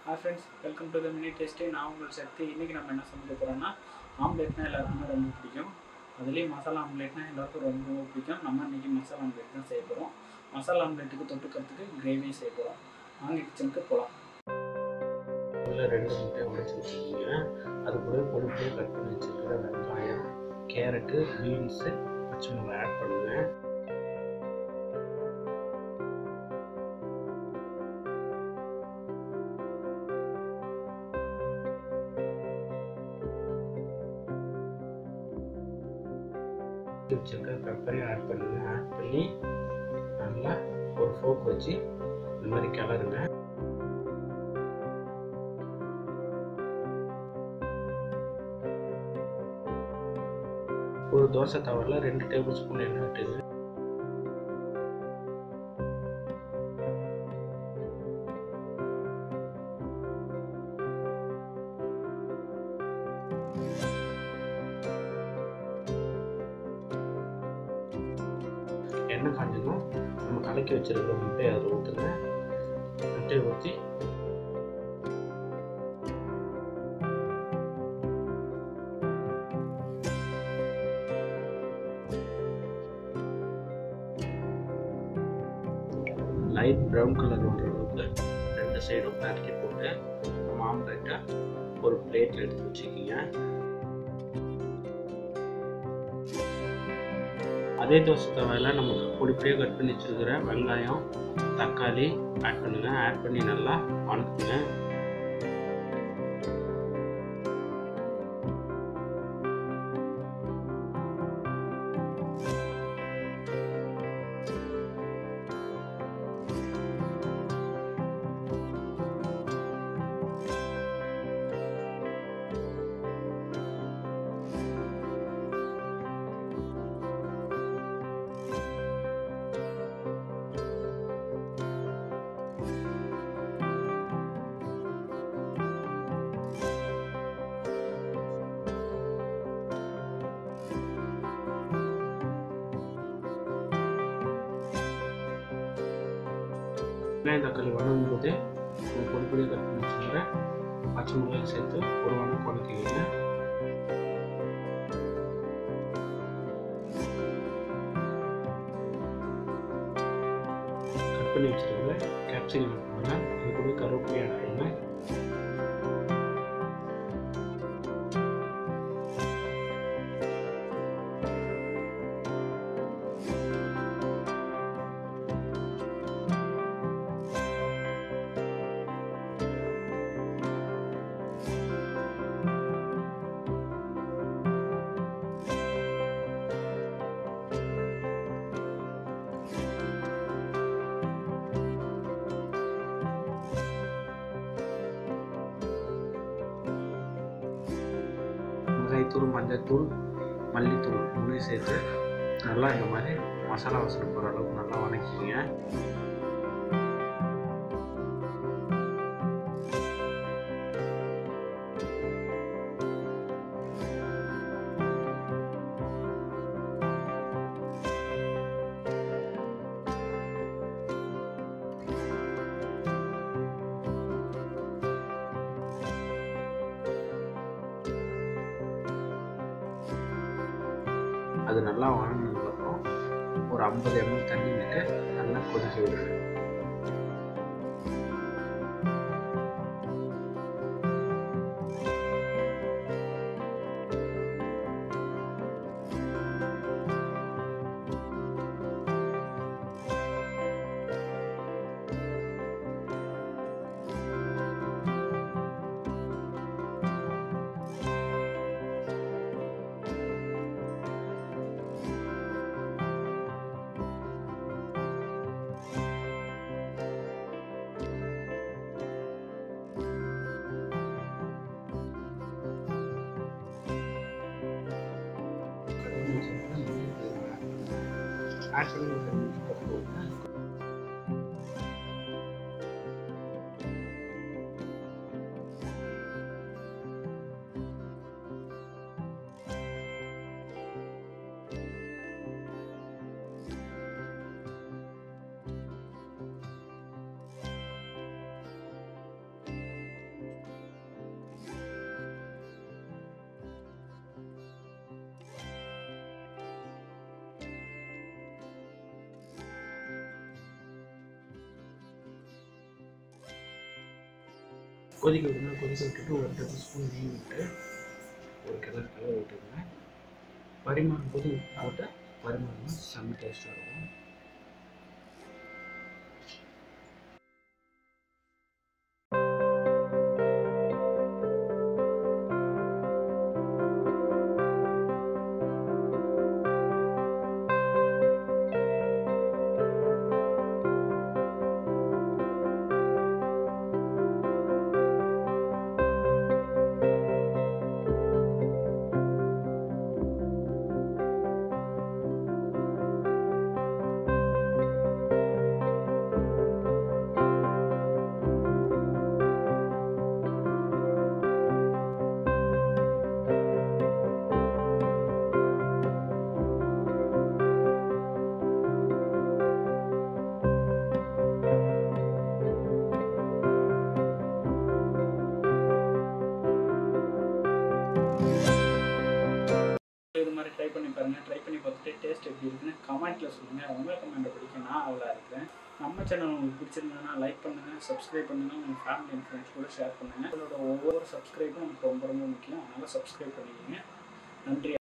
hi friends welcome to the mini taste நான் உங்கள் சக்தி இன்றைக்கி நம்ம என்ன சமைக்க போகிறோம்னா ஆம்லேட்னா எல்லாருக்குமே ரொம்ப பிடிக்கும் அதுலேயும் மசாலா ஆம்லேட்னா எல்லாருக்கும் ரொம்ப ரொம்ப பிடிக்கும் நம்ம இன்றைக்கி மசாலா ஆம்லேட் தான் செய்ய போகிறோம் மசாலா ஆம்லேட்டுக்கு தொட்டுக்கிறதுக்கு கிரேவி செய்ய போகிறோம் வாங்க கிச்சனுக்கு போகலாம் முதல்ல ரெண்டு முட்டையை உடைச்சி வச்சுருக்கீங்க அது கூட பொறுப்பையே கட் பண்ணி வச்சுருக்கிற வெங்காயம் கேரட்டு பீன்ஸு பச்சை மிளகாய் ஆட் பண்ணுங்கள் வச்சுருக்க பெப்பரையும் ஆட் பண்ணுங்கள் ஆட் பண்ணி நல்லா ஒரு ஃபோக் வச்சு இந்த மாதிரி கிளறுங்க ஒரு தோசை தவறில் ரெண்டு டேபிள் ஸ்பூன் எண்ணெய் விட்டுங்க எண்ணெய் காஞ்சதும் நம்ம கலக்கி வச்சிருக்கிற முட்டையை அதில் ஊற்றுங்க முட்டையை ஊற்றி லைட் ப்ரௌன் கலர் வர அளவுக்கு ரெண்டு சைடும் பரட்டி போட்டு நம்ம ஆம்லேட்டை ஒரு பிளேட்டில் எடுத்து வச்சுக்கிங்க அதே தோசை தவாயில் நமக்கு பொடிப்படியே கட் பண்ணி வச்சுருக்கிற வெங்காயம் தக்காளி ஆட் பண்ணுங்கள் ஆட் பண்ணி நல்லா வணக்குங்க வெங்காயம் தக்காளி வதங்கும் போது நம்ம பொடிப்படியாக கட் பண்ணி வச்சுக்கிற பச்சை மிளகாய் சேர்த்து ஒரு வாரம் குழக்கிங்க கட் பண்ணி வச்சுருக்கிற கேப்சிகம் போடுங்க அது கூட கருவேப்பிலை ஆட் பண்ணுங்க மிளகாய்த்தூள் மஞ்சள்தூள் மல்லித்தூள் மூணையும் சேர்த்து நல்லா இந்த மாதிரி மசாலா வாசனை போகிற அளவுக்கு நல்லா வதக்கிங்க அது நல்லா வணங்கினதுக்கப்புறம் ஒரு ஐம்பது எம்எல் தண்ணி விட்டு நல்லா கொதிக்க விடுங்க ஆட் பண்ணி ஒரு ரெண்டு நிமிஷம் போடுங்க கொதிக்க விடணும் கொதிக்க விட்டுட்டு ஒரு டேபிள் ஸ்பூன் நெய் விட்டு ஒரு கிளறு கிளறு விட்டுருங்க பரிமாறும் போது உப்பு போட்டு பரிமாறணும் செம்ம டேஸ்ட்டாக இருக்கும் இது மாதிரி ட்ரை பண்ணி பாருங்கள் ட்ரை பண்ணி பார்த்துட்டு டேஸ்ட் எப்படி இருக்குன்னு கமெண்ட்டில் சொல்லுங்கள் உங்கள் கமெண்ட்டை படிக்க நான் அவ்வளோ இருக்கிறேன் நம்ம சேனல் உங்களுக்கு பிடிச்சிருந்ததுன்னா லைக் பண்ணுங்கள் சப்ஸ்கிரைப் பண்ணுங்கள் உங்கள் ஃபேமிலி அண்ட் ஃப்ரெண்ட்ஸ் கூட ஷேர் பண்ணுங்கள் உங்களோட ஒவ்வொரு சப்ஸ்கிரைபும் எனக்கு ரொம்ப ரொம்ப முக்கியம் அதனால் சப்ஸ்கிரைப் பண்ணிக்கோங்க நன்றி